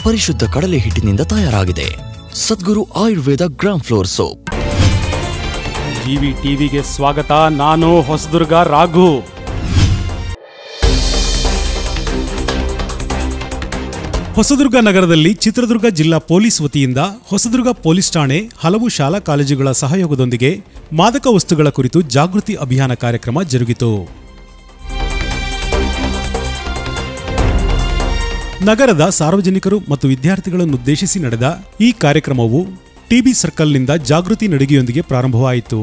ಪರಿಶುದ್ಧ ಕಡಲೆ ಹಿಟ್ಟಿನಿಂದ ತಯಾರಾಗಿದೆ Sadguru Ayurveda gram flour soap GV ಟಿವಿಗೆ ಸ್ವಾಗತ ನಾನು ಹೊಸದುರ್ಗ ರಾಘು ಹೊಸದುರ್ಗ ನಗರದಲ್ಲಿ ಚಿತ್ರದುರ್ಗ ಜಿಲ್ಲಾ ಪೊಲೀಸ್ ವತಿಯಿಂದ ಹೊಸದುರ್ಗ ಪೊಲೀಸ್ ಠಾಣೆ ಹಲವು ಶಾಲಾ ಕಾಲೇಜುಗಳ ಸಹಯೋಗದೊಂದಿಗೆ ಮಾದಕ ವಸ್ತುಗಳ ಕುರಿತು ಜಾಗೃತಿ ಅಭಿಯಾನ ಕಾರ್ಯಕ್ರಮ ಜರುಗಿತು ನಗರದ ಸಾರ್ವಜನಿಕರು ಮತ್ತು ವಿದ್ಯಾರ್ಥಿಗಳನ್ನುದ್ದೇಶಿಸಿ ನಡೆದ ಈ ಕಾರ್ಯಕ್ರಮವು ಟಿಬಿ ಸರ್ಕಲ್ನಿಂದ ಜಾಗೃತಿ ನಡಿಗೆಯೊಂದಿಗೆ ಪ್ರಾರಂಭವಾಯಿತು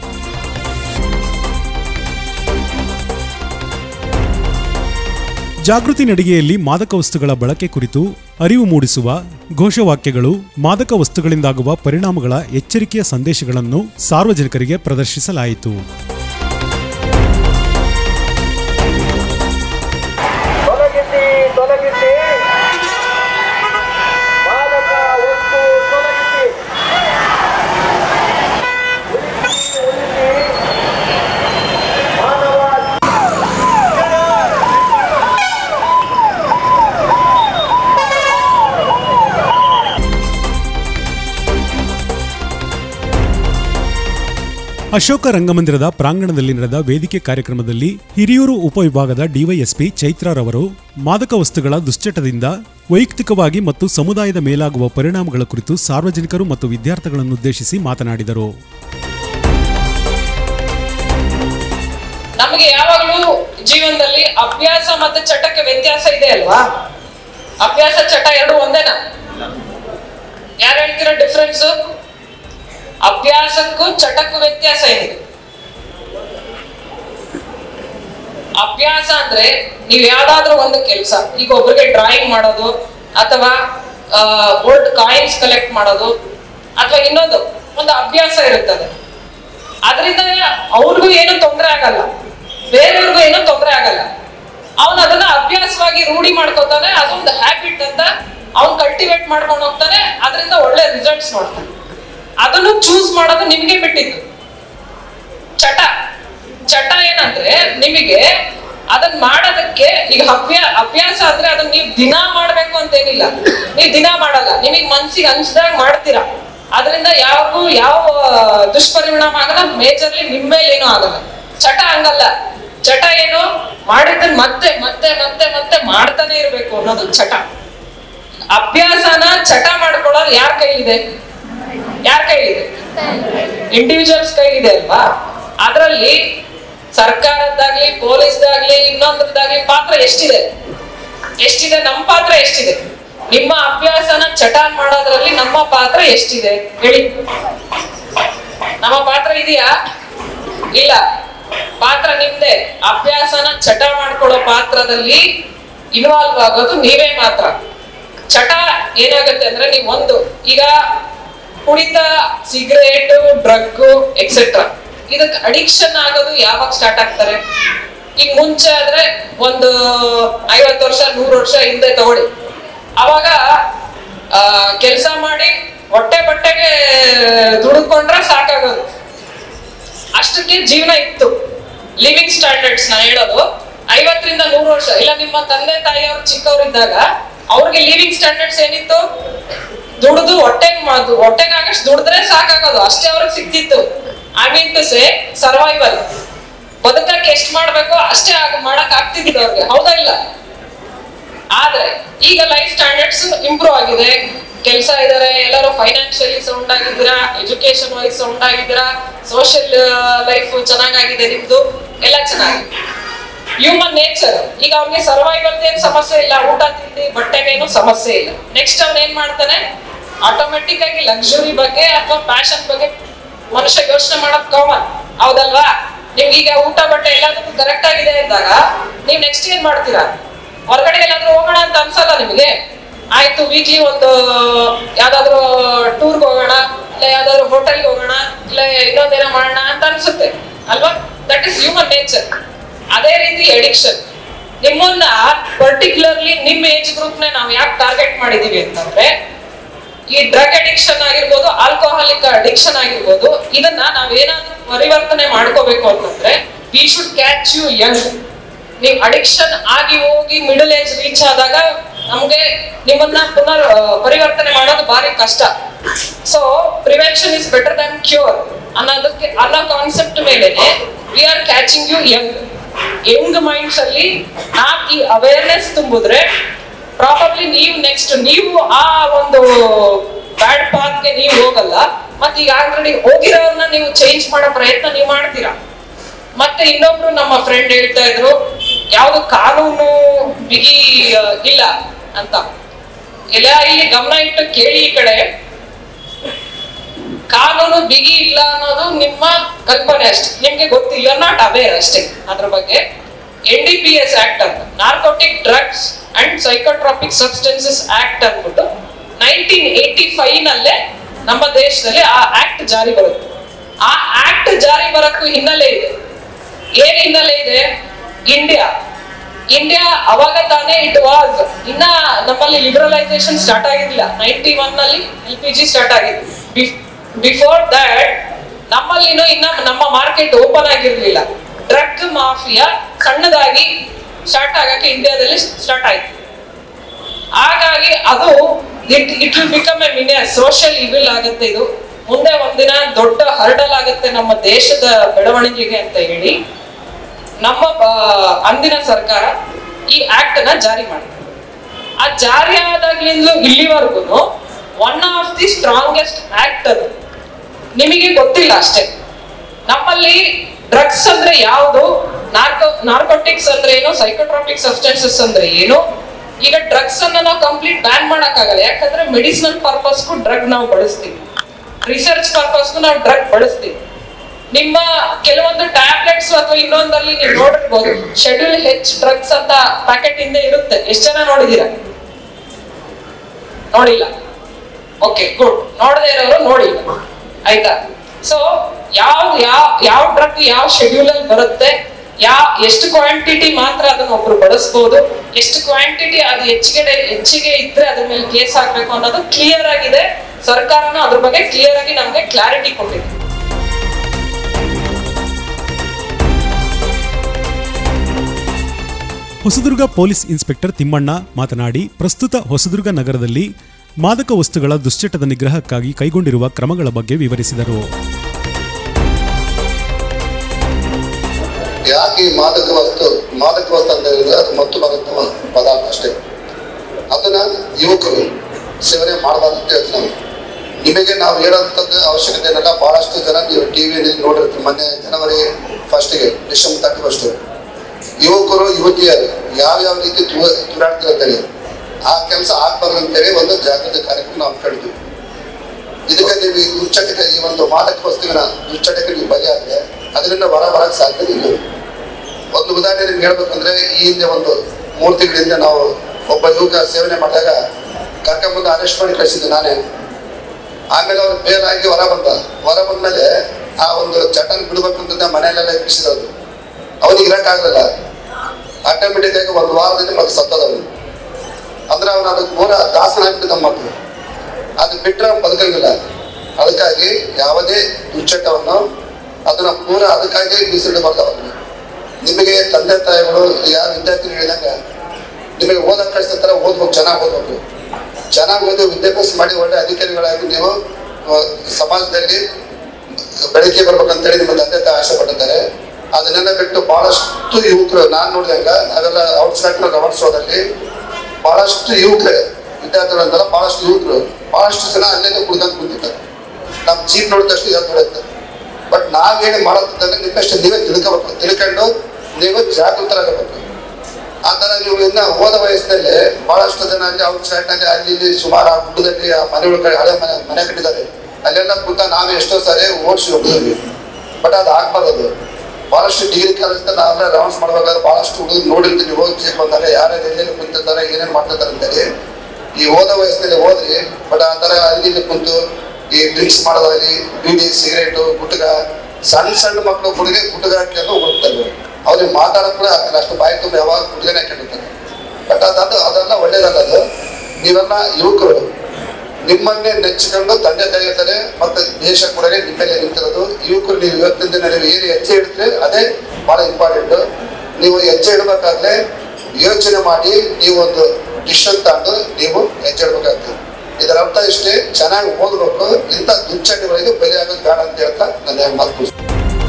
ಜಾಗೃತಿ ನಡಿಗೆಯಲ್ಲಿ ಮಾದಕ ವಸ್ತುಗಳ ಬಳಕೆ ಕುರಿತು ಅರಿವು ಮೂಡಿಸುವ ಘೋಷವಾಕ್ಯಗಳು ಮಾದಕ ವಸ್ತುಗಳಿಂದಾಗುವ ಪರಿಣಾಮಗಳ ಎಚ್ಚರಿಕೆಯ ಸಂದೇಶಗಳನ್ನು ಸಾರ್ವಜನಿಕರಿಗೆ ಪ್ರದರ್ಶಿಸಲಾಯಿತು ತೊಲಗಿಸಿ ತೊಲಗಿಸಿ ಮಾದಕ ವಸ್ತು ತೊಲಗಿಸಿ ಉಳಿಸಿ ಉಳಿಸಿ ಮಾನವ ಅಶೋಕ ರಂಗಮಂದಿರದ ಪ್ರಾಂಗಣದಲ್ಲಿ ನಡೆದ ವೇದಿಕೆ ಕಾರ್ಯಕ್ರಮದಲ್ಲಿ ಹಿರಿಯೂರು ಉಪವಿಭಾಗದ ಡಿವೈಎಸ್ಪಿ ಚೈತ್ರಾರವರು ಮಾದಕ ವಸ್ತುಗಳ ದುಶ್ಚಟದಿಂದ ವೈಯಕ್ತಿಕವಾಗಿ ಮತ್ತು ಸಮುದಾಯದ ಮೇಲಾಗುವ ಪರಿಣಾಮಗಳ ಕುರಿತು ಸಾರ್ವಜನಿಕರು ಮತ್ತು ವಿದ್ಯಾರ್ಥಿಗಳನ್ನುದ್ದೇಶಿಸಿ ಮಾತನಾಡಿದರು ನಮಗೆ ಯಾವಾಗಲೂ ಜೀವನದಲ್ಲಿ ಅಭ್ಯಾಸ ಮತ್ತೆ ಚಟಕ್ಕೆ ವ್ಯತ್ಯಾಸ ಇದೆ ಅಲ್ವಾ ಅಭ್ಯಾಸ ಚಟ ಎರಡು ಒಂದೇನಾ ಯಾರು ಹೇಳ್ತೀರಾ ಡಿಫ್ರೆನ್ಸ್ ಅಭ್ಯಾಸಕ್ಕೂ ಚಟಕ್ಕೂ ವ್ಯತ್ಯಾಸ ಇದೆ ಅಭ್ಯಾಸ ಅಂದ್ರೆ ನೀವು ಯಾವ್ದಾದ್ರೂ ಒಂದು ಕೆಲಸ ಈಗ ಒಬ್ರಿಗೆ ಡ್ರಾಯಿಂಗ್ ಮಾಡೋದು ಅಥವಾ ಓಲ್ಡ್ ಕಾಯಿನ್ಸ್ ಕಲೆಕ್ಟ್ ಮಾಡೋದು ಅಥವಾ ಇನ್ನೊಂದು ಒಂದು ಅಭ್ಯಾಸ ಇರುತ್ತದೆ ಅದರಿಂದ ಅವ್ರಿಗೂ ಏನು ತೊಂದರೆ ಆಗಲ್ಲ ಬೇರೆಯವ್ರಿಗೂ ಏನು ತೊಂದರೆ ಆಗಲ್ಲ ಅವನು ಅದನ್ನ ಅಭ್ಯಾಸವಾಗಿ ರೂಢಿ ಮಾಡ್ಕೋತಾನೆ ಅದೊಂದು ಹ್ಯಾಬಿಟ್ ಅಂತ ಅವ್ನು ಕಲ್ಟಿವೇಟ್ ಮಾಡ್ಕೊಂಡು ಹೋಗ್ತಾನೆ ಅದರಿಂದ ಒಳ್ಳೆ ರಿಸಲ್ಟ್ಸ್ ನೋಡ್ತಾನೆ ಅದನ್ನು ಚೂಸ್ ಮಾಡೋದು ನಿಮ್ಗೆ ಬಿಟ್ಟಿದ್ದು ಚಟ ಚಟ ಏನಂದ್ರೆ ನಿಮಗೆ ಅದನ್ನ ಮಾಡೋದಕ್ಕೆ ಈಗ ಅಭ್ಯಾ ಅಭ್ಯಾಸ ಅಂದ್ರೆ ಅದನ್ನ ನೀವು ದಿನ ಮಾಡ್ಬೇಕು ಅಂತ ಏನಿಲ್ಲ ನೀವು ದಿನ ಮಾಡಲ್ಲ ನಿಮಗೆ ಮನ್ಸಿಗೆ ಅನ್ಸ್ದಾಗ ಮಾಡ್ತೀರಾ ಅದರಿಂದ ಯಾವಾಗೂ ಯಾವ ದುಷ್ಪರಿಣಾಮ ಆಗಲ್ಲ ಮೇಜರ್ಲಿ ನಿಮ್ಮ ಮೇಲೆ ಏನೂ ಆಗಲ್ಲ ಚಟ ಹಂಗಲ್ಲ ಚಟ ಏನು ಮಾಡಿದ್ದನ್ನ ಮತ್ತೆ ಮತ್ತೆ ಮತ್ತೆ ಮತ್ತೆ ಮಾಡ್ತಾನೆ ಇರ್ಬೇಕು ಅನ್ನೋದು ಚಟ ಅಭ್ಯಾಸನ ಚಟ ಮಾಡ್ಕೊಳ್ಳೋದು ಯಾರ ಕೈಲಿದೆ ಯಾರ ಕೈಲಿದೆ ಇಂಡಿವಿಜುವಲ್ಸ್ ಕೈಲಿದೆ ಅಲ್ವಾ ಅದರಲ್ಲಿ ಸರ್ಕಾರದ್ದಾಗ್ಲಿ ಪೊಲೀಸ್ದಾಗ್ಲಿ ಇನ್ನೊಂದ್ರದ್ದಾಗ್ಲಿ ಪಾತ್ರ ಎಷ್ಟಿದೆ ಎಷ್ಟಿದೆ ನಮ್ಮ ಪಾತ್ರ ಎಷ್ಟಿದೆ ನಿಮ್ಮ ಅಭ್ಯಾಸನ ಚಟ ಮಾಡೋದ್ರಲ್ಲಿ ನಮ್ಮ ಪಾತ್ರ ಎಷ್ಟಿದೆ ಹೇಳಿ ನಮ್ಮ ಪಾತ್ರ ಇದೆಯಾ ಇಲ್ಲ ಪಾತ್ರ ನಿಮ್ದೆ ಅಭ್ಯಾಸನ ಚಟ ಮಾಡ್ಕೊಳ್ಳೋ ಪಾತ್ರದಲ್ಲಿ ಇನ್ವಾಲ್ವ್ ಆಗೋದು ನೀವೇ ಮಾತ್ರ ಚಟ ಏನಾಗುತ್ತೆ ಅಂದ್ರೆ ನೀವು ಒಂದು ಈಗ ಕುಡಿತ ಸಿಗರೇಟ್ ಡ್ರಗ್ ಎಕ್ಸೆಟ್ರಾ ಇದಕ್ಕೆ ಅಡಿಕ್ಷನ್ ಆಗೋದು ಯಾವಾಗ ಸ್ಟಾರ್ಟ್ ಆಗ್ತಾರೆ ಈಗ ಮುಂಚೆ ಆದ್ರೆ ಒಂದು ಐವತ್ತು ವರ್ಷ ನೂರು ವರ್ಷ ಹಿಂದೆ ತಗೊಳ್ಳಿ ಅವಾಗ ಕೆಲಸ ಮಾಡಿ ಹೊಟ್ಟೆ ಬಟ್ಟೆಗೆ ದುಡಿದ್ಕೊಂಡ್ರೆ ಸಾಕಾಗೋದು ಅಷ್ಟಕ್ಕೆ ಜೀವನ ಇತ್ತು ಲಿವಿಂಗ್ ಸ್ಟ್ಯಾಂಡರ್ಡ್ಸ್ ನಾನು ಹೇಳೋದು ಐವತ್ತರಿಂದ ನೂರು ವರ್ಷ ಇಲ್ಲ ನಿಮ್ಮ ತಂದೆ ತಾಯಿಯವರು ಚಿಕ್ಕವರಿದ್ದಾಗ ಅವ್ರಿಗೆ ಲಿವಿಂಗ್ ಸ್ಟ್ಯಾಂಡರ್ಡ್ಸ್ ಏನಿತ್ತು ದುಡಿದು ಹೊಟ್ಟೆಗೆ ಮಾಡು ಹೊಟ್ಟೆಗಾಗಷ್ಟು ದುಡಿದ್ರೆ ಸಾಕಾಗೋದು ಅಷ್ಟೇ ಅವ್ರಿಗೆ ಸಿಕ್ತಿತ್ತು I mean to say survival ಬದುಕಕ್ಕೆ ಎಷ್ಟು ಮಾಡ್ಬೇಕೋ ಅಷ್ಟೇ ಆಗ ಮಾಡಕ್ ಆಗ್ತಿದ್ದು ಅವ್ರಿಗೆ ಹೌದಾ ಇಲ್ಲ ಆದ್ರೆ ಈಗ ಲೈಫ್ ಸ್ಟ್ಯಾಂಡರ್ಡ್ಸ್ ಇಂಪ್ರೂವ್ ಆಗಿದೆ ಕೆಲಸ ಇದಾರೆ ಎಲ್ಲರೂ ಫೈನಾನ್ಷಿಯಲಿ ಸೌಂಡ್ ಆಗಿದ್ದೀರಾ ಎಜುಕೇಶನ್ ವೈಸ್ ಸೌಂಡ್ ಆಗಿದ್ದೀರಾ ಸೋಷಿಯಲ್ ಲೈಫ್ ಚೆನ್ನಾಗಾಗಿದೆ ನಿಮ್ದು ಎಲ್ಲ ಚೆನ್ನಾಗಿದೆ ಹ್ಯೂಮನ್ ನೇಚರ್ ಈಗ ಅವ್ನಿಗೆ ಸರ್ವೈವಲ್ ಏನ್ ಸಮಸ್ಯೆ ಇಲ್ಲ ಊಟ ತಿಂಡಿ ಬಟ್ಟೆಗೇನು ಸಮಸ್ಯೆ ಇಲ್ಲ ನೆಕ್ಸ್ಟ್ ಅವ್ನ ಏನ್ ಮಾಡ್ತಾನೆ ಆಟೋಮೆಟಿಕ್ ಆಗಿ ಲಕ್ಸುರಿ ಬಗ್ಗೆ ಅಥವಾ ಫ್ಯಾಷನ್ ಬಗ್ಗೆ ಮನುಷ್ಯ ಯೋಚನೆ ಮಾಡೋದು ಕಾಮನ್ ಹೌದಲ್ವಾ ನಿಮ್ಗೆ ಈಗ ಊಟ ಬಟ್ಟೆ ಎಲ್ಲದಕ್ಕೂ ಕರೆಕ್ಟ್ ಆಗಿದೆ ಅಂದಾಗ ನೀವ್ ನೆಕ್ಸ್ಟ್ ಏನ್ ಮಾಡ್ತೀರಾ ಹೊರಗಡೆ ಎಲ್ಲಾದ್ರೂ ಹೋಗೋಣ ಅಂತ ಅನ್ಸಲ್ಲ ನಿಮಗೆ ಆಯ್ತು ವೀಕ್ಲಿ ಒಂದು ಯಾವ್ದಾದ್ರು ಟೂರ್ಗೆ ಹೋಗೋಣ ಇಲ್ಲ ಯಾವ್ದಾದ್ರು ಹೋಟೆಲ್ಗೆ ಹೋಗೋಣ ಇಲ್ಲ ಇನ್ನೊಂದೇನೋ ಮಾಡೋಣ ಅಂತ ಅನ್ಸುತ್ತೆ ಅಲ್ವಾ ದಟ್ ಇಸ್ ಹ್ಯೂಮನ್ ನೇಚರ್ ಅದೇ ರೀತಿ ಎಡಿಕ್ಷನ್ ನಿಮ್ಮನ್ನ ಪರ್ಟಿಕ್ಯುಲರ್ಲಿ ನಿಮ್ಮ ಏಜ್ ಗ್ರೂಪ್ ನೇ ನಾವು ಯಾಕೆ ಟಾರ್ಗೆಟ್ ಮಾಡಿದೀವಿ ಅಂತಂದ್ರೆ ಈ ಡ್ರಗ್ ಅಡಿಕ್ಷನ್ ಆಗಿರ್ಬೋದು ಆಲ್ಕೋಹಾಲಿಕ್ ಅಡಿಕ್ಷನ್ ಆಗಿರ್ಬೋದು ಇದನ್ನ ನಾವೇನಾದ್ರೂ ಪರಿವರ್ತನೆ ಮಾಡ್ಕೋಬೇಕು ಅಂತಂದ್ರೆ we should catch you young ನೀವು ಅಡಿಕ್ಷನ್ ಆಗಿ ಹೋಗಿ ಮಿಡಲ್ ಏಜ್ ರೀಚ್ ಆದಾಗ ನಮ್ಗೆ ನಿಮ್ಮನ್ನ ಪುನರ್ ಆ, ಪರಿವರ್ತನೆ ಮಾಡೋದು ಭಾರಿ ಕಷ್ಟ so prevention is better than cure ಅನ್ನೋದಕ್ಕೆ ಅನ್ನೋ ಕಾನ್ಸೆಪ್ಟ್ ಮೇಲೆನೆ we are catching you young young minds ಅಲ್ಲಿ ನಾವ್ ಈ ಅವೇರ್ನೆಸ್ ತುಂಬಿದ್ರೆ ಪ್ರಾಬಬ್ಲಿ ನೀವು ನೆಕ್ಸ್ಟ್ ನೀವು ಆ ಒಂದು ಬ್ಯಾಡ್ ಪಾತ್ಗೆ ನೀವು ಹೋಗಲ್ಲ ಮತ್ತೆ ಈಗ ಆಲ್ರೆಡಿ ಹೋಗಿರೋರ್ನ ನೀವು ಚೇಂಜ್ ಮಾಡೋ ಪ್ರಯತ್ನ ನೀವು ಮಾಡ್ತೀರಾ ಮತ್ತೆ ಇನ್ನೊಬ್ರು ನಮ್ಮ ಫ್ರೆಂಡ್ ಹೇಳ್ತಾ ಇದ್ರು ಯಾವ್ದು ಕಾನೂನು ಬಿಗಿ ಆ, ಇಲ್ಲ ಅಂತ ಎಲ್ಲ ಇಲ್ಲಿ ಗಮನ ಇಟ್ಟು ಕೇಳಿ ಈ ಕಡೆ ಕಾನೂನು ಬಿಗಿ ಇಲ್ಲ ಅನ್ನೋದು ನಿಮ್ಮ ಕಲ್ಪನೆ ಅಷ್ಟೇ ನಿಮ್ಗೆ ಗೊತ್ತು ಯು ಆರ್ ನಾಟ್ ಅವೇರ್ ಅಷ್ಟೇ ಅದ್ರ ಬಗ್ಗೆ N D P S act ಅಂತ narcotic drugs and psychotropic substances act ಅಂದ್ಬಿಟ್ಟು ನೈನ್ಟೀನ್ ಏಯ್ಟಿ ಫೈವ್ ನಲ್ಲೇ ನಮ್ಮ ದೇಶದಲ್ಲಿ ಆ ಆಕ್ಟ್ ಜಾರಿ ಬರುತ್ತೆ ಆ ಆಕ್ಟ್ ಜಾರಿ ಬರಕ್ಕೂ ಹಿನ್ನೆಲೆ ಇದೆ ಏನ್ ಹಿನ್ನೆಲೆ ಇದೆ ಇಂಡಿಯಾ ಇಂಡಿಯಾ ಅವಾಗ ತಾನೇ ಇಟ್ ವಾಸ್ ಇನ್ನ ನಮ್ಮಲ್ಲಿ ಲಿಬರಲೈಸೇಷನ್ ಸ್ಟಾರ್ಟ್ ಆಗಿರ್ಲಿಲ್ಲ ನೈನ್ಟಿ ಒನ್ ನಲ್ಲಿ ಎಲ್ ಪಿ ಜಿ ಸ್ಟಾರ್ಟ್ ಆಗಿತ್ತು ಬಿಫೋರ್ ದಟ್ ನಮ್ಮಲ್ಲಿನೂ ಇನ್ನ ನಮ್ಮ ಮಾರ್ಕೆಟ್ ಓಪನ್ ಆಗಿರ್ಲಿಲ್ಲ ಡ್ರಗ್ ಮಾಫಿಯಾ ಸಣ್ಣದಾಗಿ ಸ್ಟಾರ್ಟ್ ಆಗಕ್ಕೆ ಇಂಡಿಯಾದಲ್ಲಿ ಸ್ಟಾರ್ಟ್ ಆಯ್ತು ಹಾಗಾಗಿ ಅದು it it will become a ಮಿನಿಯ ಸೋಷಿಯಲ್ ಇವಿಲ್ ಆಗುತ್ತೆ ಇದು ಮುಂದೆ ಒಂದಿನ ದೊಡ್ಡ ಹರ್ಡಲ್ ಆಗುತ್ತೆ ನಮ್ಮ ದೇಶದ ಬೆಳವಣಿಗೆಗೆ ಅಂತ ಹೇಳಿ ನಮ್ಮ ಆ, ಅಂದಿನ ಸರ್ಕಾರ ಈ ಆಕ್ಟ್ ನ ಜಾರಿ ಮಾಡಿದೆ ಆ ಜಾರಿ ಆದಾಗ್ಲಿಂದಲೂ ಇಲ್ಲಿವರೆಗೂ one of the strongest act ಅದು ನಿಮಗೆ ಗೊತ್ತಿಲ್ಲ ಅಷ್ಟೇ ನಮ್ಮಲ್ಲಿ ಡ್ರಗ್ಸ್ ಅಂದ್ರೆ ಯಾವುದು ನಾರ್ಕೋ ನಾರ್ಕೋಟಿಕ್ಸ್ ಅಂದ್ರೆ ಏನು ಸೈಕೋಟ್ರಾಪಿಕ್ ಸಬ್ಸ್ಟೆನ್ಸಸ್ ಅಂದ್ರೆ ಏನು ಈಗ ಡ್ರಗ್ಸ್ ಅನ್ನ ನಾವು ಕಂಪ್ಲೀಟ್ ಬ್ಯಾನ್ ಮಾಡಕ್ಕಾಗಲ್ಲ ಯಾಕಂದ್ರೆ ಮೆಡಿಸಿನಲ್ ಪರ್ಪಸ್ಗೂ ಡ್ರಗ್ ನಾವು ಬಳಸ್ತೀವಿ ರಿಸರ್ಚ್ ಪರ್ಪಸ್ಗೂ ನಾವು ಡ್ರಗ್ ಬಳಸ್ತೀವಿ ನಿಮ್ಮ ಕೆಲವೊಂದು ಟ್ಯಾಬ್ಲೆಟ್ಸ್ ಅಥವಾ ಇನ್ನೊಂದಲ್ಲಿ ನೀವು ನೋಡಿರ್ಬೋದು ಶೆಡ್ಯೂಲ್ ಹೆಚ್ ಡ್ರಗ್ಸ್ ಅಂತ ಪ್ಯಾಕೆಟ್ ಹಿಂದೆ ಇರುತ್ತೆ ಎಷ್ಟು ಜನ ನೋಡಿದೀರಾ ನೋಡಿಲ್ಲ ಓಕೆ ಗುಡ್ ನೋಡದೇ ಇರೋರು ನೋಡಿ ಆಯ್ತಾ ಸೊ ಯಾವ ಯಾವ ಯಾವ ಡ್ರಗ್ ಯಾವ ಶೆಡ್ಯೂಲ್ ಅಲ್ಲಿ ಬರುತ್ತೆ ಯಾವ ಎಷ್ಟು ಕ್ವಾಂಟಿಟಿ ಮಾತ್ರ ಅದನ್ನ ಒಬ್ರು ಬಳಸ್ಬೋದು ಎಷ್ಟು ಕ್ವಾಂಟಿಟಿ ಅದು ಹೆಚ್ಚಿಗೆ ಹೆಚ್ಚಿಗೆ ಇದ್ರೆ ಅದ್ರ ಮೇಲೆ ಕೇಸ್ ಹಾಕ್ಬೇಕು ಅನ್ನೋದು ಕ್ಲಿಯರ್ ಆಗಿದೆ ಸರ್ಕಾರನ ಅದ್ರ ಬಗ್ಗೆ ಕ್ಲಿಯರ್ ಆಗಿ ನಮ್ಗೆ ಕ್ಲಾರಿಟಿ ಕೊಟ್ಟಿದೆ ಹೊಸದುರ್ಗ ಪೊಲೀಸ್ ಇನ್ಸ್ಪೆಕ್ಟರ್ ತಿಮ್ಮಣ್ಣ ಮಾತನಾಡಿ ಪ್ರಸ್ತುತ ಹೊಸದುರ್ಗ ನಗರದಲ್ಲಿ ಮಾದಕ ವಸ್ತುಗಳ ದುಶ್ಚಟದ ನಿಗ್ರಹಕ್ಕಾಗಿ ಕೈಗೊಂಡಿರುವ ಕ್ರಮಗಳ ಬಗ್ಗೆ ವಿವರಿಸಿದರು ಯಾಕೆ ಈ ಮಾದಕ ವಸ್ತು ಮಾದಕ ವಸ್ತು ಅಂತ ಹೇಳಿದ್ರೆ ಅದು ಮತ್ತು ಬರುತ್ತ ಪದಾರ್ಥ ಅಷ್ಟೇ ಅದನ್ನ ಯುವಕರು ಸೇವನೆ ಮಾಡಬಾರ್ದು ಅಂತ ಹೇಳ್ತೀವಿ ನಾವು ನಿಮಗೆ ನಾವು ಹೇಳೋಂಥದ್ದು ಅವಶ್ಯಕತೆ ಏನಿಲ್ಲ ಬಹಳಷ್ಟು ಜನ ನೀವು ಟಿ ವಿಯಲ್ಲಿ ನೋಡಿರ್ತೀವಿ ಮೊನ್ನೆ ಜನವರಿ ಫಸ್ಟಿಗೆ ಡಿಸೆಂಬರ್ ತರ್ಟಿ ಫಸ್ಟ್ ಯುವಕರು ಯುವತಿಯರು ಯಾವ್ಯಾವ ರೀತಿ ತು ತುರಾಡ್ತಿರ್ತಾರೆ ಆ ಕೆಲಸ ಆಗ್ಬಾರ್ದು ಅಂತೇಳಿ ಒಂದು ಜಾಗೃತಿ ಕಾರ್ಯಕ್ರಮ ನಾವು ಕಡಿದ್ವಿ ಇದಕ್ಕೆ ನೀವು ಈ ದುಶ್ಚಟಕ್ಕೆ ಈ ಒಂದು ಮಾದಕ ವಸ್ತುವಿನ ದುಶ್ಚಟಕ್ಕೆ ನೀವು ಬಗೆಯಾದ್ರೆ ಅದರಿಂದ ಹೊರ ಬರಕ್ಕೆ ಸಾಧ್ಯ ಇಲ್ಲ ಒಂದು ಉದಾಹರಣೆ ನಿಮ್ಗೆ ಹೇಳ್ಬೇಕಂದ್ರೆ ಈ ಹಿಂದೆ ಒಂದು ಮೂರು ತಿಂಗಳ ಹಿಂದೆ ನಾವು ಒಬ್ಬ ಯುವಕ ಸೇವನೆ ಮಾಡಿದಾಗ ಕರ್ಕೊಂಬಂದು ಅರೆಸ್ಟ್ ಮಾಡಿ ಕಳಿಸಿದ್ದೆ ನಾನೇ ಆಮೇಲೆ ಅವ್ರು ಬೇಲ್ ಆಗಿ ಹೊರ ಬಂದ ಹೊರ ಬಂದ್ಮೇಲೆ ಆ ಒಂದು ಚಟನ್ ಬಿಡ್ಬೇಕಂತ ಮನೆಯಲ್ಲೆಲ್ಲ ಎಬ್ಬಿಸಿದವ್ರು ಅವನಿಗೆ ಇರಕ್ಕಾಗಲಿಲ್ಲ ಆಟೋಮೆಟಿಕ್ ಆಗಿ ಒಂದು ವಾರದಲ್ಲಿ ಮತ್ತೆ ಸತ್ತದವನು ಅಂದ್ರೆ ಅವನು ಅದಕ್ಕೆ ಪೂರ ದಾಸನ ಆಗ್ಬಿಟ್ಟಿದ್ದ ಮಕ್ಕಳು ಅದು ಬಿಟ್ಟರೆ ಅವ್ನು ಬದುಕಂಗಿಲ್ಲ ಅದಕ್ಕಾಗಿ ಯಾವುದೇ ದುಶ್ಚಟವನ್ನು ಅದನ್ನ ಪೂರ ಅದಕ್ಕಾಗಿ ಮೀಸಲಿಡಬಾರ್ದು ಅವ್ರನ್ನ ನಿಮಗೆ ತಂದೆ ತಾಯಿಗಳು ಯಾವ ವಿದ್ಯಾರ್ಥಿಗಳು ಹೇಳಿದಾಗ ನಿಮಗೆ ಓದಕ್ಕೆ ಕಳಿಸ್ತಾರೆ ಓದ್ಬೇಕು ಚೆನ್ನಾಗಿ ಓದ್ಬೇಕು ಚೆನ್ನಾಗಿ ಓದಿ ವಿದ್ಯಾಭ್ಯಾಸ ಮಾಡಿ ಒಳ್ಳೆ ಅಧಿಕಾರಿಗಳಾಗಿ ನೀವು ಆ, ಸಮಾಜದಲ್ಲಿ ಬೆಳಕಿಗೆ ಬರ್ಬೇಕಂತೇಳಿ ನಿಮ್ಮ ತಂದೆ ತಾಯಿ ಆಸೆ ಪಟ್ಟಿದ್ದಾರೆ ಅದನ್ನೆಲ್ಲ ಬಿಟ್ಟು ಬಹಳಷ್ಟು ಯುವಕರು ನಾನು ನೋಡಿದಂಗ ನಾವೆಲ್ಲ ಔಟ್ಸ್ಕಟ್ನ ಗಮನಿಸೋದಲ್ಲಿ ಬಹಳಷ್ಟು ಯುವಕರು ವಿದ್ಯಾರ್ಥಿಗಳಂತೆಲ್ಲ ಬಹಳಷ್ಟು ಯುವಕರು ಬಹಳಷ್ಟು ಜನ ಅಲ್ಲೇ ಕುಡ್ಕೊಂಡು ಕುಂತಿದ್ದಾರೆ ನಮ್ಮ ಜೀಪ್ ನೋಡಿದ ತಕ್ಷಣ ಎದ್ದು ಹೊಡೆಯುತ್ತೆ ಬಟ್ ನಾವೇನು ಮಾಡೋದಂದ್ರೆ ನಿಮ್ಮಷ್ಟು ನೀವೇ ತಿಳ್ಕೋಬೇಕು ತಿಳ್ಕೊಂಡು ನೀವು ಜಾಗೃತರಾಗಬೇಕು ಆ ಥರ ನೀವು ಇನ್ನ ಹೋದ ವಯಸ್ಸಿನಲ್ಲಿ ಬಹಳಷ್ಟು ಜನ ಅಲ್ಲಿ ಔಟ್ ಸೈಡ್ನಲ್ಲಿ ಅಲ್ಲಿ ಇಲ್ಲಿ ಸುಮಾರು ಆ ಗುಡ್ಡದಲ್ಲಿ ಆ ಮನೆಗಳ ಕಡೆ ಹಳೆ ಮನೆ ಮನೆ ಕಟ್ಟಿದ್ದಾರೆ ಅಲ್ಲೆಲ್ಲ ಕೂತ ನಾವು ಎಷ್ಟೋ ಸಾರಿ ಓಡಿಸಿ ಹೋಗಿದ್ವಿ ಬಟ್ ಅದು ಆಗ್ಬಾರ್ದು ಬಹಳಷ್ಟು ಡಿಗ್ರಿ ಕಾಲೇಜ್ನ ನಾವೆಲ್ಲ ರೌಂಡ್ಸ್ ಮಾಡ್ಬೇಕಾದ್ರೆ ಬಹಳಷ್ಟು ಹುಡುಗರು ನೋಡಿರ್ತೀವಿ ಹೋಗಿ ಚೆಕ್ ಬಂದಾಗ ಯಾರ್ಯಾರು ಎಲ್ಲೆಲ್ಲಿ ಕುಂತಿರ್ತಾರೆ ಏನೇನು ಮಾಡ್ತಿರ್ತಾರೆ ಅಂತೇಳಿ ಈ ಓದ ವಯಸ್ಸಿನಲ್ಲಿ ಹೋದ್ರಿ ಬಟ್ ಆ ಥರ ಅಲ್ಲಿ ಇಲ್ಲಿ ಕುಂತು ಈ ಡ್ರಿಂಕ್ಸ್ ಮಾಡೋದಾಗಲಿ ಬೀಡಿ ಸಿಗರೇಟು ಗುಟ್ಗ ಸಣ್ಣ ಸಣ್ಣ ಮಕ್ಕಳು ಹುಡುಗಿ ಗುಟ್ಗ ಹಾಕ್ಕೊಂಡು ಹೋಗ್ತಾರೆ ಅವ್ರಿಗೆ ಮಾತಾಡೋಕೆ ಕೂಡ ಆಗ್ತಿಲ್ಲ ಅಷ್ಟು ಬಾಯಿ ತುಂಬ ಯಾವಾಗ ಹುಡುಗನೇ ಹಾಕೊಂಡಿರ್ತಾರೆ ಬಟ್ ಅದದು ಅದೆಲ್ಲ ಒಳ್ಳೇದಲ್ಲ ಅದು ನೀವೆಲ್ಲ ಯುವಕರು ನಿಮ್ಮನ್ನೇ ನೆಚ್ಚಿಕೊಂಡು ತಂದೆ ತಾಯಿ ಇರ್ತಾರೆ ಮತ್ತೆ ದೇಶ ಕೂಡ ನಿಮ್ಮ ಮೇಲೆ ನಿಂತಿರೋದು ಯುವಕರು ನೀವು ಇವತ್ತಿನ ದಿನ ನೀವು ಏನು ಹೆಜ್ಜೆ ಇಡ್ತೀರಿ ಅದೇ ಭಾಳ ಇಂಪಾರ್ಟೆಂಟ್ ನೀವು ಹೆಜ್ಜೆ ಇಡಬೇಕಾದ್ರೆ ಯೋಚನೆ ಮಾಡಿ ನೀವು ಒಂದು ಡಿಸಿಷನ್ ತಗೊಂಡು ನೀವು ಹೆಜ್ಜೆಡ್ಬೇಕಾಗ್ತದೆ ಇದರ ಅರ್ಥ ಇಷ್ಟೇ ಚೆನ್ನಾಗಿ ಓದಬೇಕು ಇಂಥ ದುಶ್ಚಟಗಳಿಗೆ ಬಲಿ ಆಗೋದು ಬೇಡ ಅಂತ ಹೇಳ್ತಾ ನನ್ನ ಮಾತು ಮುಗಿಸ್ತೀನಿ.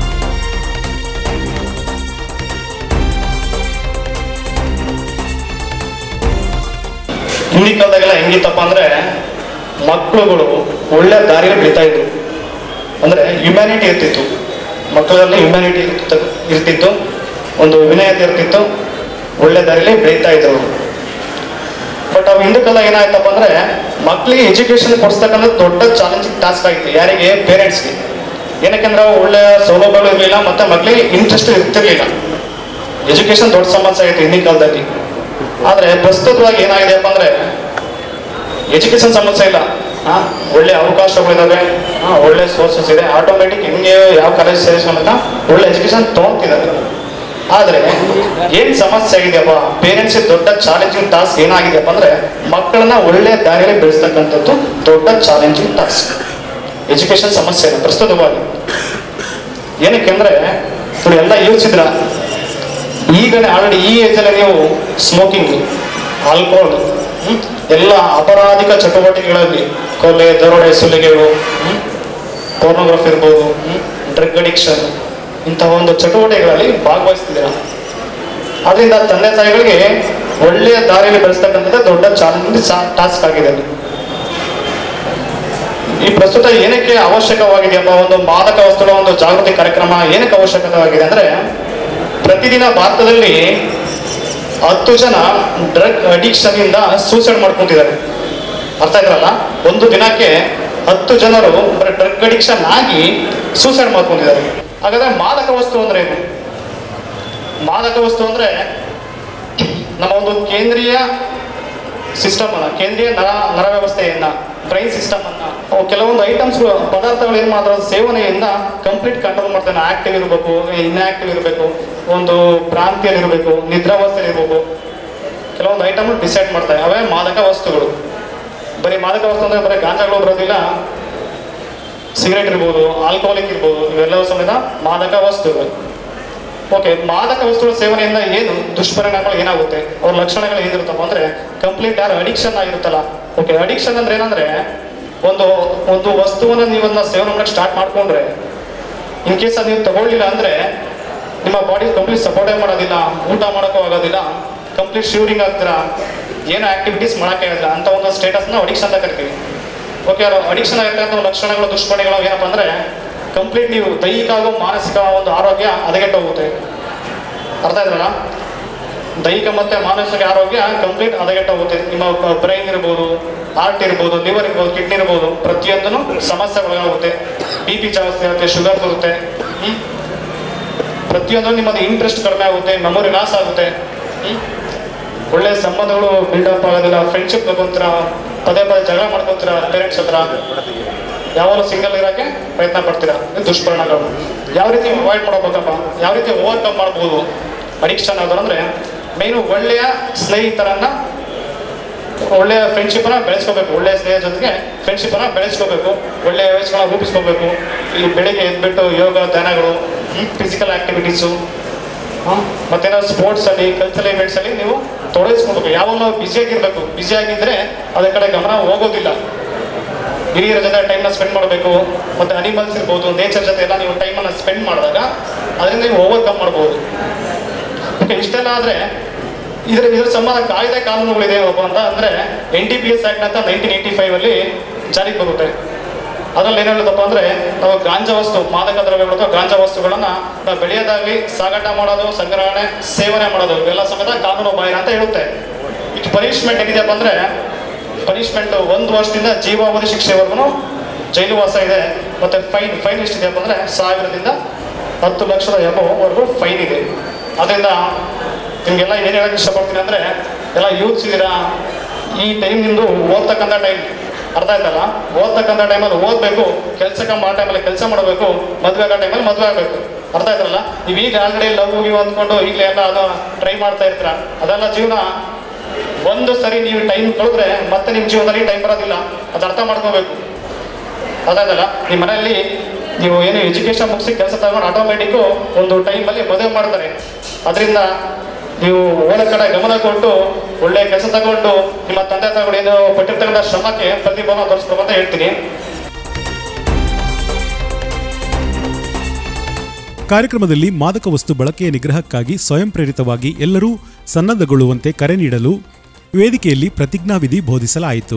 ಹಿಂದಿನ ಕಾಲದಾಗೆಲ್ಲ ಹೆಂಗಿತ್ತಪ್ಪ ಅಂದ್ರೆ ಮಕ್ಕಳುಗಳು ಒಳ್ಳೆ ದಾರಿಯಲ್ಲಿ ಬೆಳೀತಾ ಇದ್ರು ಅಂದ್ರೆ ಹ್ಯುಮ್ಯಾನಿಟಿ ಇರ್ತಿತ್ತು ಮಕ್ಕಳಲ್ಲಿ ಹ್ಯುಮ್ಯಾನಿಟಿ ಇರ್ತಿತ್ತು ಇರ್ತಿತ್ತು ಒಂದು ವಿನಯತೆ ಇರ್ತಿತ್ತು ಒಳ್ಳೆ ದಾರಿಯಲ್ಲಿ ಬೆಳೀತಾ ಇದ್ರು ಬಟ್ ಅವು ಹಿಂದೂ ಕಾಲ ಏನಾಯ್ತಪ್ಪ ಅಂದ್ರೆ ಮಕ್ಕಳಿಗೆ ಎಜುಕೇಶನ್ ಕೊಡಿಸ್ತಕ್ಕಂಥ ದೊಡ್ಡ ಚಾಲೆಂಜಿಂಗ್ ಟಾಸ್ಕ್ ಆಗಿತ್ತು ಯಾರಿಗೆ ಪೇರೆಂಟ್ಸ್ಗೆ ಏನಕ್ಕೆಂದ್ರೆ ಅವು ಒಳ್ಳೆ ಸೌಲಭ್ಯಗಳು ಇರಲಿಲ್ಲ ಮತ್ತೆ ಮಕ್ಕಳಿಗೆ ಇಂಟ್ರೆಸ್ಟ್ ಇರ್ತಿರ್ಲಿಲ್ಲ ಎಜುಕೇಶನ್ ದೊಡ್ಡ ಸಮಸ್ಯೆ ಆಗಿತ್ತು ಹಿಂದಿನ ಕಾಲದಲ್ಲಿ ಆದ್ರೆ ಪ್ರಸ್ತುತವಾಗಿ ಏನಾಗಿದೆಯಪ್ಪ ಅಂದ್ರೆ ಎಜುಕೇಶನ್ ಸಮಸ್ಯೆ ಇಲ್ಲ ಹಾ ಒಳ್ಳೆ ಅವಕಾಶಗಳಿದಾವೆ ಹಾ ಒಳ್ಳೆ ಸೋರ್ಸಸ್ ಇದೆ ಆಟೋಮೆಟಿಕ್ ಹೆಂಗೆ ಯಾವ ಕಾಲೇಜ್ ಸೇರಿಸ್ಕೊಂಡಾಗ ಒಳ್ಳೆ ಎಜುಕೇಶನ್ ತೊಗೊಂತಿದ್ದಾರೆ ಆದ್ರೆ ಏನ್ ಸಮಸ್ಯೆ ಆಗಿದೆಯಪ್ಪ ಪೇರೆಂಟ್ಸ್ ದೊಡ್ಡ ಚಾಲೆಂಜಿಂಗ್ ಟಾಸ್ಕ್ ಏನಾಗಿದೆಯಪ್ಪ ಅಂದ್ರೆ ಮಕ್ಕಳನ್ನ ಒಳ್ಳೆ ದಾರಿಯಲ್ಲಿ ಬೆಳೆಸ್ತಕ್ಕಂಥದ್ದು ದೊಡ್ಡ ಚಾಲೆಂಜಿಂಗ್ ಟಾಸ್ಕ್ ಎಜುಕೇಶನ್ ಸಮಸ್ಯೆ ಇದೆ ಪ್ರಸ್ತುತವಾಗಿ ಏನಕ್ಕೆ ಅಂದ್ರೆ ನೋಡಿ ಎಲ್ಲ ಯೋಚಿಸಿದ್ರ ಈಗಲೇ ಆಲ್ರೆಡಿ ಈ ಏಜಲ್ಲಿ ನೀವು ಸ್ಮೋಕಿಂಗ್ ಆಲ್ಕೋಹಾಲ್ ಎಲ್ಲ ಅಪರಾಧಿಕ ಚಟುವಟಿಕೆಗಳಲ್ಲಿ ಕೊಲೆ ದರೋಡೆ ಸುಲಿಗೆಗಳು ಪೋರ್ನೋಗ್ರಫಿ ಇರ್ಬೋದು ಡ್ರಗ್ ಅಡಿಕ್ಷನ್ ಇಂತಹ ಒಂದು ಚಟುವಟಿಕೆಗಳಲ್ಲಿ ಭಾಗವಹಿಸ್ತಿದ್ದೀರ ಅದರಿಂದ ತಂದೆ ತಾಯಿಗಳಿಗೆ ಒಳ್ಳೆಯ ದಾರಿಯಲ್ಲಿ ಬೆಳೆಸ್ತಕ್ಕಂಥದ್ದು ದೊಡ್ಡ ಚಾಲೆಂಜ್ ಟಾಸ್ಕ್ ಆಗಿದೆ ಈ ಪ್ರಸ್ತುತ ಏನಕ್ಕೆ ಅವಶ್ಯಕವಾಗಿದೆಯಪ್ಪ ಒಂದು ಮಾದಕ ವಸ್ತುಗಳ ಒಂದು ಜಾಗೃತಿ ಕಾರ್ಯಕ್ರಮ ಏನಕ್ಕೆ ಅವಶ್ಯಕವಾಗಿದೆ ಅಂದ್ರೆ ಪ್ರತಿದಿನ ಭಾರತದಲ್ಲಿ ಹತ್ತು ಜನ ಡ್ರಗ್ ಅಡಿಕ್ಷನ್ ಇಂದ ಸೂಸೈಡ್ ಮಾಡ್ಕೊಂತಿದ್ದಾರೆ ಅರ್ಥ ಇದ್ರಲ್ಲ ಒಂದು ದಿನಕ್ಕೆ ಹತ್ತು ಜನರು ಬರೀ ಡ್ರಗ್ ಅಡಿಕ್ಷನ್ ಆಗಿ ಸೂಸೈಡ್ ಮಾಡ್ಕೊಂಡಿದ್ದಾರೆ ಹಾಗಾದ್ರೆ ಮಾದಕ ವಸ್ತು ಅಂದ್ರೆ ಏನು ಮಾದಕ ವಸ್ತು ಅಂದ್ರೆ ನಮ್ಮ ಒಂದು ಕೇಂದ್ರೀಯ ಸಿಸ್ಟಮ್ ಅನ್ನ ಕೇಂದ್ರೀಯ ನರ ನರ ವ್ಯವಸ್ಥೆಯನ್ನ ಬ್ರೈನ್ ಸಿಸ್ಟಮ್ ಅನ್ನ ಅವು ಕೆಲವೊಂದು ಐಟಮ್ಸ್ ಪದಾರ್ಥಗಳು ಏನ್ ಮಾಡ್ತಾರೆ ಸೇವನೆಯಿಂದ ಕಂಪ್ಲೀಟ್ ಕಂಟ್ರೋಲ್ ಮಾಡ್ತಾನೆ ಆಕ್ಟಿವ್ ಇರಬೇಕು ಇನ್ಆಕ್ಟಿವ್ ಇರಬೇಕು ಒಂದು ಭ್ರಾಂತಿಯಲ್ಲಿ ಇರಬೇಕು ನಿದ್ರಾವಸ್ಥೆಯಲ್ಲಿ ಇರಬೇಕು ಕೆಲವೊಂದು ಐಟಮ್ ಡಿಸೈಡ್ ಮಾಡ್ತಾರೆ ಅವೇ ಮಾದಕ ವಸ್ತುಗಳು ಬರೀ ಮಾದಕ ವಸ್ತು ಅಂದ್ರೆ ಬರೀ ಗಾಂಜಾಗಳು ಬರೋದಿಲ್ಲ ಸಿಗರೇಟ್ ಇರ್ಬೋದು ಆಲ್ಕೋಹಾಲಿಕ್ ಇರ್ಬೋದು ಇವೆಲ್ಲವೂ ಸಮೇತ ಮಾದಕ ವಸ್ತುಗಳು ಓಕೆ ಮಾದಕ ವಸ್ತುಗಳ ಸೇವನೆಯಿಂದ ಏನು ದುಷ್ಪರಿಣಾಮಗಳು ಏನಾಗುತ್ತೆ ಅವ್ರ ಲಕ್ಷಣಗಳು ಏನಿರುತ್ತಪ್ಪ ಅಂದ್ರೆ ಕಂಪ್ಲೀಟ್ ಯಾರು ಅಡಿಕ್ಷನ್ ಆಗಿರುತ್ತಲ್ಲ ಓಕೆ ಅಡಿಕ್ಷನ್ ಅಂದ್ರೆ ಏನಂದ್ರೆ ಒಂದು ಒಂದು ವಸ್ತುವನ್ನ ನೀವನ್ನ ಸೇವನೆ ಮಾಡಕ್ಕೆ ಸ್ಟಾರ್ಟ್ ಮಾಡ್ಕೊಂಡ್ರೆ ಇನ್ ಕೇಸ್ ಅದು ನೀವು ತಗೊಳ್ಳಿಲ್ಲ ಅಂದ್ರೆ ನಿಮ್ಮ ಬಾಡಿ ಕಂಪ್ಲೀಟ್ ಸಪೋರ್ಟೇ ಮಾಡೋದಿಲ್ಲ ಊಟ ಮಾಡೋಕ್ಕೂ ಆಗೋದಿಲ್ಲ ಕಂಪ್ಲೀಟ್ ಶಿವರಿಂಗ್ ಆಗ್ತೀರಾ ಏನು ಆಕ್ಟಿವಿಟೀಸ್ ಮಾಡೋಕ್ಕೆ ಆಗಿಲ್ಲ ಅಂತ ಒಂದು ಸ್ಟೇಟಸ್ನ ಅಡಿಕ್ಷನ್ ಅಂತ ಕರಿತೀವಿ ಓಕೆ ಅದು ಅಡಿಕ್ಷನ್ ಆಗಿರ್ತಕ್ಕಂಥ ಲಕ್ಷಣಗಳು ದುಷ್ಪರಿಣಗಳು ಏನಪ್ಪ ಅಂದ್ರೆ ಕಂಪ್ಲೀಟ್ ನೀವು ದೈಹಿಕ ಹಾಗೂ ಮಾನಸಿಕ ಒಂದು ಆರೋಗ್ಯ ಹದಗೆಟ್ಟು ಹೋಗುತ್ತೆ ಅರ್ಥ ಇದ್ರಲ್ಲ ದೈಹಿಕ ಮತ್ತೆ ಮಾನಸಿಕ ಆರೋಗ್ಯ ಕಂಪ್ಲೀಟ್ ಹದಗೆಟ್ಟು ಹೋಗುತ್ತೆ ನಿಮ್ಮ ಬ್ರೈನ್ ಇರ್ಬೋದು ಹಾರ್ಟ್ ಇರ್ಬೋದು ಲಿವರ್ ಇರ್ಬೋದು ಕಿಡ್ನಿ ಇರ್ಬೋದು ಪ್ರತಿಯೊಂದನ್ನು ಸಮಸ್ಯೆಗಳಾಗುತ್ತೆ ಬಿ ಪಿ ಜಾಸ್ತಿ ಆಗುತ್ತೆ ಶುಗರ್ ಬರುತ್ತೆ ಹ್ಮ್? ಪ್ರತಿಯೊಂದು ನಿಮ್ಮದು ಇಂಟ್ರೆಸ್ಟ್ ಕಡಿಮೆ ಆಗುತ್ತೆ ಮೆಮೊರಿ ಲಾಸ್ ಆಗುತ್ತೆ ಹ್ಮ್? ಒಳ್ಳೆ ಸಂಬಂಧಗಳು ಬಿಲ್ಡಪ್ ಆಗೋದಿಲ್ಲ ಫ್ರೆಂಡ್ಶಿಪ್ ತಗೊಂತೀರ ಪದೇ ಪದೇ ಜಗಳ ಮಾಡ್ಕೊಂತೀರ ಪೇರೆಂಟ್ಸ್ ಹತ್ರ ಯಾವಾಗಲೂ ಸಿಂಗಲ್ ಇರೋಕ್ಕೆ ಪ್ರಯತ್ನ ಪಡ್ತೀರಾ ಇದು ದುಷ್ಪರಿಣಾಮಗಳು ಯಾವ ರೀತಿ ಅವಾಯ್ಡ್ ಮಾಡ್ಬೇಕಪ್ಪ ಯಾವ ರೀತಿ ಓವರ್ಕಮ್ ಮಾಡ್ಬೋದು ಅಡಿಕ್ಷನ್ ಆಗೋದು ಅಂದರೆ ಮೇನು ಒಳ್ಳೆಯ ಸ್ನೇಹಿತರನ್ನ ಒಳ್ಳೆಯ ಫ್ರೆಂಡ್ಶಿಪ್ಪನ್ನ ಬೆಳೆಸ್ಕೋಬೇಕು ಒಳ್ಳೆಯ ಸ್ನೇಹ ಜೊತೆಗೆ ಫ್ರೆಂಡ್ಶಿಪ್ಪನ್ನ ಬೆಳೆಸ್ಕೋಬೇಕು ಒಳ್ಳೆಯ ವಯಸ್ಸುಗಳನ್ನ ರೂಪಿಸ್ಕೋಬೇಕು ಈ ಬೆಳಿಗ್ಗೆ ಎದ್ಬಿಟ್ಟು ಯೋಗ ಧ್ಯಾನಗಳು ಫಿಸಿಕಲ್ ಆಕ್ಟಿವಿಟೀಸು ಮತ್ತೇನಾದ್ರು ಸ್ಪೋರ್ಟ್ಸ್ ಅಲ್ಲಿ ಕಲ್ಚರಲ್ ಇವೆಂಟ್ಸ್ ಅಲ್ಲಿ ನೀವು ತೊಡಗಿಸ್ಕೊಬೇಕು ಯಾವಾಗ ನಾವು ಬ್ಯುಸಿಯಾಗಿರ್ಬೇಕು ಬ್ಯುಸಿಯಾಗಿದ್ರೆ ಅದ್ರ ಕಡೆ ಗಮನ ಹೋಗೋದಿಲ್ಲ ಹಿರಿಯರ ಜೊತೆ ಟೈಮ್ನ ಸ್ಪೆಂಡ್ ಮಾಡಬೇಕು ಮತ್ತೆ ಅನಿಮಲ್ಸ್ ಇರ್ಬೋದು ನೇಚರ್ ಜೊತೆ ಎಲ್ಲ ನೀವು ಟೈಮನ್ನು ಸ್ಪೆಂಡ್ ಮಾಡಿದಾಗ ಅದರಿಂದ ನೀವು ಓವರ್ಕಮ್ ಮಾಡ್ಬೋದು ಓಕೆ ಇಷ್ಟೆಲ್ಲ ಆದರೆ ಇದರ ಇದರ ಸಂಬಂಧ ಕಾಯ್ದೆ ಕಾನೂನುಗಳಿದೆ ಒಬ್ಬ ಅಂತ ಅಂದರೆ N T P S act ಅಂತ ನೈನ್ಟೀನ್ ಏಯ್ಟಿ ಫೈವಲ್ಲಿ ಜಾರಿಗೆ ಬರುತ್ತೆ ಅದರಲ್ಲಿ ಏನು ಹೇಳುತ್ತಪ್ಪ ಅಂದರೆ ನಾವು ಗಾಂಜಾ ವಸ್ತು ಮಾದಕ ದ್ರವ್ಯಗಳು ಅಥವಾ ಗಾಂಜಾ ವಸ್ತುಗಳನ್ನು ನಾವು ಬೆಳೆಯೋದಾಗಲಿ ಸಾಗಾಟ ಮಾಡೋದು ಸಂಗ್ರಹಣೆ ಸೇವನೆ ಮಾಡೋದು ಇವೆಲ್ಲ ಸಮೇತ ಕಾನೂನು ಬಾಹಿರ ಅಂತ ಹೇಳುತ್ತೆ ಇದು ಪನಿಷ್ಮೆಂಟ್ ಏನಿದೆಯಪ್ಪ ಅಂದರೆ ಪನಿಷ್ಮೆಂಟ್ ಒಂದು ವರ್ಷದಿಂದ ಜೀವಾವಧಿ ಶಿಕ್ಷೆವರೆಗೂ ಜೈಲು ವಾಸ ಇದೆ ಮತ್ತೆ ಫೈನ್ ಫೈನ್ ಎಷ್ಟಿದೆಯಪ್ಪ ಅಂದರೆ ಸಾವಿರದಿಂದ ಹತ್ತು ಲಕ್ಷದ ಎಬವರೆಗೂ ಫೈನ್ ಇದೆ ಅದರಿಂದ ನಿಮಗೆಲ್ಲ ಏನು ಹೇಳಕ್ಕೆ ಇಷ್ಟಪಡ್ತೀನಿ ಅಂದರೆ ಎಲ್ಲ ಯೂತ್ಸ್ ಇದ್ದೀರಾ ಈ ಟೈಮ್ ನಿಮ್ಮದು ಓದ್ತಕ್ಕಂಥ ಟೈಮ್ ಅರ್ಥ ಆಯ್ತಲ್ಲ ಓದ್ತಕ್ಕಂಥ ಟೈಮಲ್ಲಿ ಓದಬೇಕು ಕೆಲಸಕ್ಕೆ ಮಾಡೋ ಟೈಮಲ್ಲಿ ಕೆಲಸ ಮಾಡಬೇಕು ಮದುವೆ ಆಗೋ ಟೈಮಲ್ಲಿ ಮದುವೆ ಆಗಬೇಕು ಅರ್ಥ ಆಯ್ತಲ್ಲ ನೀವು ಈಗ ಆಲ್ರೆಡಿ ಲವ್ ಗಿವ್ ಅಂದ್ಕೊಂಡು ಈಗಲೇ ಎಲ್ಲ ಅದು ಟ್ರೈ ಮಾಡ್ತಾ ಇರ್ತೀರ ಅದೆಲ್ಲ ಜೀವನ ಒಂದು ಸರಿ ನೀವು ಟೈಮ್ ಕಳೆದ್ರೆ ಮತ್ತೆ ನಿಮ್ಮ ಜೀವನದಲ್ಲಿ ಟೈಮ್ ಬರೋದಿಲ್ಲ ಅದು ಅರ್ಥ ಮಾಡ್ಕೋಬೇಕು ಅದಾಗಲ್ಲ ನಿಮ್ಮ ಮನೆಯಲ್ಲಿ ನೀವು ಏನು ಎಜುಕೇಶನ್ ಮುಗಿಸಿ ಕೆಲಸ ತಗೊಂಡು ಆಟೋಮೆಟಿಕ್ಕು ಒಂದು ಟೈಮಲ್ಲಿ ಮದುವೆ ಮಾಡ್ತಾರೆ ಅದರಿಂದ ನೀವು ಓದ ಕಡೆ ಗಮನ ಕೊಟ್ಟು ಒಳ್ಳೆ ಕೆಲಸ ತಗೊಂಡು ನಿಮ್ಮ ತಂದೆ ತಾಯಿಗಳು ಪಟ್ಟಿರ್ತಕ್ಕಂಥ ಶ್ರಮಕ್ಕೆ ಪ್ರತಿಫಲ ತೋರಿಸ್ಬೇಕು ಅಂತ ಹೇಳ್ತೀನಿ ಕಾರ್ಯಕ್ರಮದಲ್ಲಿ ಮಾದಕ ವಸ್ತು ಬಳಕೆಯ ನಿಗ್ರಹಕ್ಕಾಗಿ ಸ್ವಯಂ ಪ್ರೇರಿತವಾಗಿ ಎಲ್ಲರೂ ಸನ್ನದ್ಧಗೊಳ್ಳುವಂತೆ ಕರೆ ನೀಡಲು ವೇದಿಕೆಯಲ್ಲಿ ಪ್ರತಿಜ್ಞಾವಿಧಿ ಬೋಧಿಸಲಾಯಿತು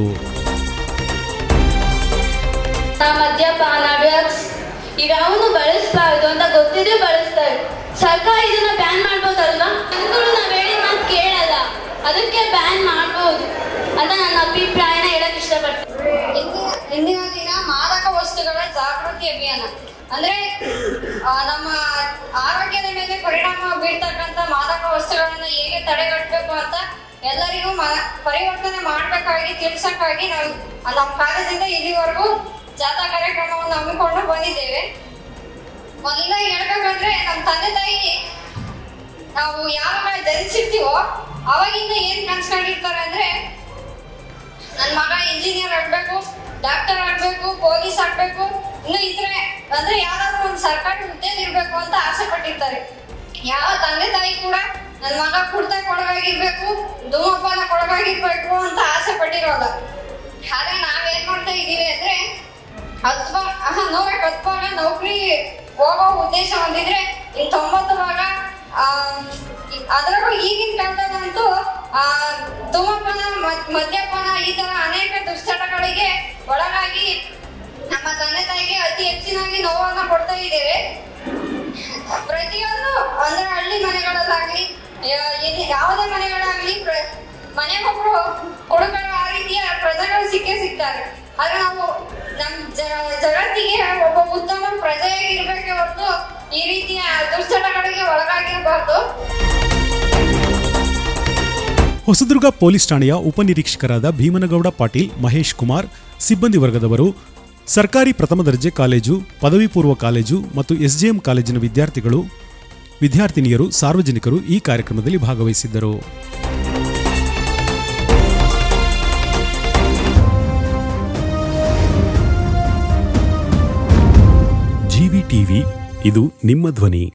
ಮದ್ಯಪಾನ ಡ್ರಗ್ಸ್ ಇವ್ಯಾವನು ಬಳಸಬಾರ್ದು ಅಂತ ಗೊತ್ತಿದ್ರೆ ಬಳಸ್ತಾರೆ ಸರ್ಕಾರ ಇದನ್ನ ಬ್ಯಾನ್ ಮಾಡ್ಬೋದಲ್ವಾ ಜನಗಳು ನಾವ್ ಹೇಳಿದ ಮಾತು ಕೇಳಲ್ಲ ಅದಕ್ಕೆ ಬ್ಯಾನ್ ಮಾಡ್ಬೋದು ಅಂತ ನನ್ನ ಅಭಿಪ್ರಾಯನ ಹೇಳಕ್ ಇಷ್ಟಪಡ್ತೀನಿ ಇಂದಿನ ಇಂದಿನ ದಿನ ಮಾದಕ ವಸ್ತುಗಳ ಜಾಗೃತಿ ಅಭಿಯಾನ ಅಂದ್ರೆ ಆ, ನಮ್ಮ ಆರೋಗ್ಯದ ಮೇಲೆ ಪರಿಣಾಮ ಬೀಳ್ತಕ್ಕಂಥ ಮಾದಕ ವಸ್ತುಗಳನ್ನ ಹೇಗೆ ತಡೆಗಟ್ಟಬೇಕು ಅಂತ ಎಲ್ಲರಿಗೂ ಮ- ಪರಿವರ್ತನೆ ಮಾಡ್ಬೇಕಾಗಿ ತಿಳ್ಸಕ್ಕಾಗಿ ನಾವು ನಮ್ಮ ಕಾಲೇಜಿಂದ ಇಲ್ಲಿವರೆಗೂ ಜಾಥಾ ಕಾರ್ಯಕ್ರಮವನ್ನು ಹಮ್ಮಿಕೊಂಡು ಬಂದಿದ್ದೇವೆ ಮೊದಲಾಗಿ ಹೇಳ್ಬೇಕಂದ್ರೆ ನಮ್ಮ ತಂದೆ ತಾಯಿ ನಾವು ಯಾವಾಗ ಜನಿಸಿರ್ತೀವೋ ಅವಾಗಿಂದ ಏನ್ ಕನ್ಸ್ಕೊಂಡಿರ್ತಾರೆ ಅಂದ್ರೆ ನನ್ನ ಮಗ ಇಂಜಿನಿಯರ್ ಆಗ್ಬೇಕು ಡಾಕ್ಟರ್ ಆಗ್ಬೇಕು ಪೊಲೀಸ್ ಆಗ್ಬೇಕು ಇನ್ನು ಇದ್ರೆ ಅಂದ್ರೆ ಯಾವ್ದಾದ್ರು ಒಂದು ಸರ್ಕಾರಿ ಹುದ್ದೆಲಿ ಇರ್ಬೇಕು ಅಂತ ಆಸೆ ಪಟ್ಟಿರ್ತಾರೆ ಯಾವ ತಂದೆ ತಾಯಿ ಕೂಡ ನನ್ನ ಮಗ ಕುಡ್ತ ಕೊಡಗಾಗಿರ್ಬೇಕು ಧೂಮಪಾನ ಕೊಡಗಾಗಿರ್ಬೇಕು ಅಂತ ಆಸೆ ಪಟ್ಟಿರೋಲ್ಲ ಆದ್ರೆ ನಾವೇನ್ ಮಾಡ್ತಾ ಇದೀವಿ ಅಂದ್ರೆ ಹತ್ತು ಭಾಗ ಆಹಾ, ನೂರಕ್ಕೆ ಹತ್ತು ಭಾಗ ನೌಕರಿ ಹೋಗೋ ಉದ್ದೇಶ ಹೊಂದಿದ್ರೆ ಇನ್ ತೊಂಬತ್ತು ಭಾಗ ಆ, ಅದರಲ್ಲೂ ಈಗಿನ ಕಾಲದಲ್ಲಂತೂ ಆ, ಧೂಮಪಾನ ಮದ್- ಮದ್ಯಪಾನ ಈ ತರ ಅನೇಕ ದುಶ್ಚಟಗಳಿಗೆ ಒಳಗಾಗಿ ನಮ್ಮ ತಂದೆ ತಾಯಿಗೆ ಅತಿ ಹೆಚ್ಚಿನಾಗಿ ನೋವನ್ನ ಕೊಡ್ತಾ ಇದ್ದೇವೆ ಪ್ರತಿಯೊಂದು ಅಂದ್ರೆ ಹಳ್ಳಿ ಮನೆಗಳಲ್ಲಾಗ್ಲಿ ಯಾ- ಎಲ್ಲಿ- ಯಾವುದೇ ಮನೆಗಳಾಗ್ಲಿ ಪ್ರ- ಮನೆಗೊಬ್ರು ಹುಡುಗರು ಆ ರೀತಿಯ ಪ್ರಜೆಗಳು ಸಿಕ್ಕೇ ಸಿಗ್ತಾರೆ ಆದ್ರೆ ನಾವು ನಮ್ ಜ- ಜಗತ್ತಿಗೆ ಒಬ್ಬ ಉತ್ತಮ ಪ್ರಜೆಯಾಗಿರ್ಬೇಕೆ ಹೊರತು ಈ ರೀತಿಯ ದುಶ್ಚಟಗಳಿಗೆ ಒಳಗಾಗಿರ್ಬಾರ್ದು ಹೊಸದುರ್ಗ ಪೊಲೀಸ್ ಠಾಣೆಯ ಉಪನಿರೀಕ್ಷಕರಾದ ಭೀಮನಗೌಡ ಪಾಟೀಲ್ ಮಹೇಶ್ ಕುಮಾರ್ ಸಿಬ್ಬಂದಿ ವರ್ಗದವರು ಸರ್ಕಾರಿ ಪ್ರಥಮ ದರ್ಜೆ ಕಾಲೇಜು ಪದವಿ ಪೂರ್ವ ಕಾಲೇಜು ಮತ್ತು ಎಸ್ಜೆಎಂ ಕಾಲೇಜಿನ ವಿದ್ಯಾರ್ಥಿಗಳು ವಿದ್ಯಾರ್ಥಿನಿಯರು ಸಾರ್ವಜನಿಕರು ಈ ಕಾರ್ಯಕ್ರಮದಲ್ಲಿ ಭಾಗವಹಿಸಿದ್ದರು ಜಿವಿ ಟಿವಿ ಇದು ನಿಮ್ಮ ಧ್ವನಿ